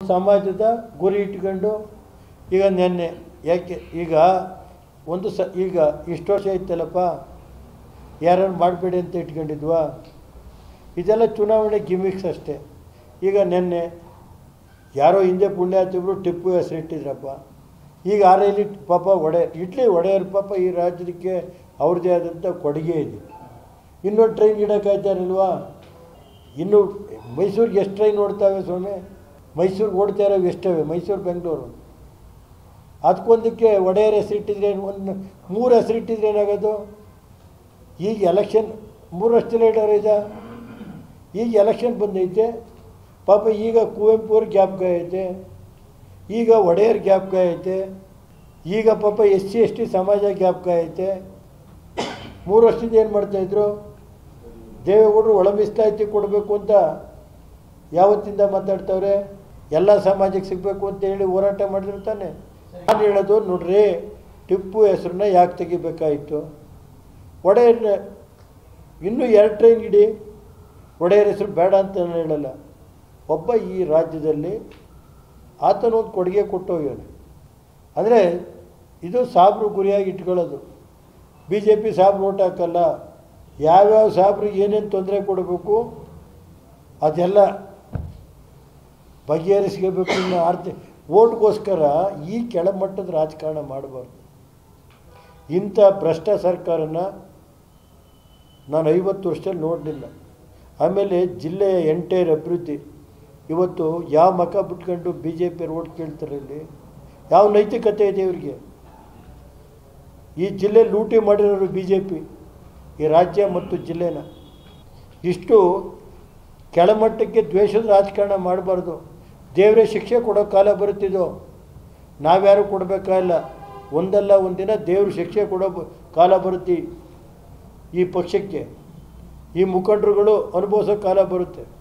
ಸಮಾಜದ ಗುರಿ ಇಟ್ಕೊಂಡು ಈಗ ನೆನ್ನೆ ಯಾಕೆ ಈಗ ಒಂದು ಸ ಈಗ ಇಷ್ಟು ವರ್ಷ ಇತ್ತಲ್ಲಪ್ಪ ಯಾರನ್ನು ಮಾಡಬೇಡಿ ಅಂತ ಇಟ್ಕೊಂಡಿದ್ವಾ ಇದೆಲ್ಲ ಚುನಾವಣೆ ಗಿಮಿಕ್ಸ್ ಅಷ್ಟೇ ಈಗ ನೆನ್ನೆ ಯಾರೋ ಹಿಂದೆ ಪುಣ್ಯಾತಿಬ್ರು ಟಿಪ್ಪು ಹೆಸರಿಟ್ಟಿದ್ರಪ್ಪ ಈಗ ಆರೇಲಿ ಪಾಪ ಒಡೆ ಇಡ್ಲಿ ಒಡೆಯರ್ ಪಾಪ ಈ ರಾಜ್ಯಕ್ಕೆ ಅವ್ರದ್ದೇ ಆದಂಥ ಕೊಡುಗೆ ಇದೆ ಇನ್ನೊಂದು ಟ್ರೈನ್ ಇಡೋಕ್ಕಾಯ್ತಾರಿಲ್ವಾ ಇನ್ನು ಮೈಸೂರಿಗೆ ಎಷ್ಟು ಟ್ರೈನ್ ಓಡ್ತಾವೆ ಸ್ವಾಮಿ ಮೈಸೂರಿಗೆ ಓಡ್ತಾ ಇರೋವು ಎಷ್ಟವೆ ಮೈಸೂರು ಬೆಂಗಳೂರು ಅದಕ್ಕೊಂದಕ್ಕೆ ಒಡೆಯರ್ ಹೆಸರಿಟ್ಟಿದ್ರೆ ಒಂದು ಮೂರು ಹೆಸರಿಟ್ಟಿದ್ರೆ ಏನಾಗೋದು ಈಗ ಎಲೆಕ್ಷನ್ ಮೂರಷ್ಟು ಲೀಡರ್ ಇದೆ ಈಗ ಎಲೆಕ್ಷನ್ ಬಂದೈತೆ ಪಾಪ ಈಗ ಕುವೆಂಪು ಅವ್ರ ಜ್ಞಾಪಕ ಐತೆ ಈಗ ಒಡೆಯರ್ ಜ್ಞಾಪಕ ಐತೆ ಈಗ ಪಾಪ ಎಸ್ ಸಿ ಎಸ್ ಟಿ ಸಮಾಜ ಜ್ಞಾಪಕ ಐತೆ ಮೂರು ವರ್ಷದಿಂದ ಏನು ಮಾಡ್ತಾಯಿದ್ರು ದೇವೇಗೌಡರು ಒಳ ಮೀಸಲಾತಿ ಕೊಡಬೇಕು ಅಂತ ಯಾವತ್ತಿಂದ ಮಾತಾಡ್ತವ್ರೆ ಎಲ್ಲ ಸಮಾಜಕ್ಕೆ ಸಿಗಬೇಕು ಅಂತ ಹೇಳಿ ಹೋರಾಟ ಮಾಡಿದ್ರು ತಾನೆ ನಾನು ಹೇಳೋದು ನೋಡ್ರಿ ಟಿಪ್ಪು ಹೆಸರನ್ನ ಯಾಕೆ ತೆಗಿಬೇಕಾಯಿತು ಒಡೆಯರ್ನ ಇನ್ನೂ ಎರಡು ಟ್ರೈನ್ ಇಡಿ ಒಡೆಯರ್ ಹೆಸರು ಬೇಡ ಅಂತ ನಾನು ಹೇಳಲ್ಲ ಒಬ್ಬ ಈ ರಾಜ್ಯದಲ್ಲಿ ಆತನೊಂದು ಕೊಡುಗೆ ಕೊಟ್ಟೋಗ್ಯಾನೆ ಅಂದರೆ ಇದು ಸಾಬ್ರು ಗುರಿಯಾಗಿ ಇಟ್ಕೊಳ್ಳೋದು ಬಿ ಜೆ ಪಿ ಸಾಬ್ರು ಓಟ್ ಹಾಕಲ್ಲ ಯಾವ್ಯಾವ ಸಾಬ್ರಿಗೆ ಏನೇನು ತೊಂದರೆ ಕೊಡಬೇಕು ಅದೆಲ್ಲ ಬಗೆಹರಿಸ್ಕೋಬೇಕು ಇನ್ನು ಆರ್ತಿ ಓಟ್ಗೋಸ್ಕರ ಈ ಕೆಳಮಟ್ಟದ ರಾಜಕಾರಣ ಮಾಡಬಾರ್ದು ಇಂಥ ಭ್ರಷ್ಟ ಸರ್ಕಾರನ ನಾನು ಐವತ್ತು ವರ್ಷದಲ್ಲಿ ನೋಡಲಿಲ್ಲ ಆಮೇಲೆ ಜಿಲ್ಲೆಯ ಎಂಟೈರ್ ಅಭಿವೃದ್ಧಿ ಇವತ್ತು ಯಾವ ಮಕ ಬಿಟ್ಕೊಂಡು ಬಿ ಜೆ ಪಿ ಓಟ್ ಕೇಳ್ತಾರೆ ಇಲ್ಲಿ ಯಾವ ನೈತಿಕತೆ ಇದೆ ಇವರಿಗೆ ಈ ಜಿಲ್ಲೆ ಲೂಟಿ ಮಾಡಿರೋರು ಬಿ ಜೆ ಪಿ ಈ ರಾಜ್ಯ ಮತ್ತು ಜಿಲ್ಲೆನ ಇಷ್ಟು ಕೆಳಮಟ್ಟಕ್ಕೆ ದ್ವೇಷದ ರಾಜಕಾರಣ ಮಾಡಬಾರ್ದು ದೇವರೇ ಶಿಕ್ಷೆ ಕೊಡೋ ಕಾಲ ಬರುತ್ತಿದ್ದೋ ನಾವ್ಯಾರು ಕೊಡಬೇಕಾಗಿಲ್ಲ ಒಂದಲ್ಲ ಒಂದಿನ ದೇವರು ಶಿಕ್ಷೆ ಕೊಡೋ ಬ- ಕಾಲ ಬರುತ್ತೆ ಈ ಪಕ್ಷಕ್ಕೆ ಈ ಮುಖಂಡರುಗಳು ಅನುಭವಿಸೋ ಕಾಲ ಬರುತ್ತೆ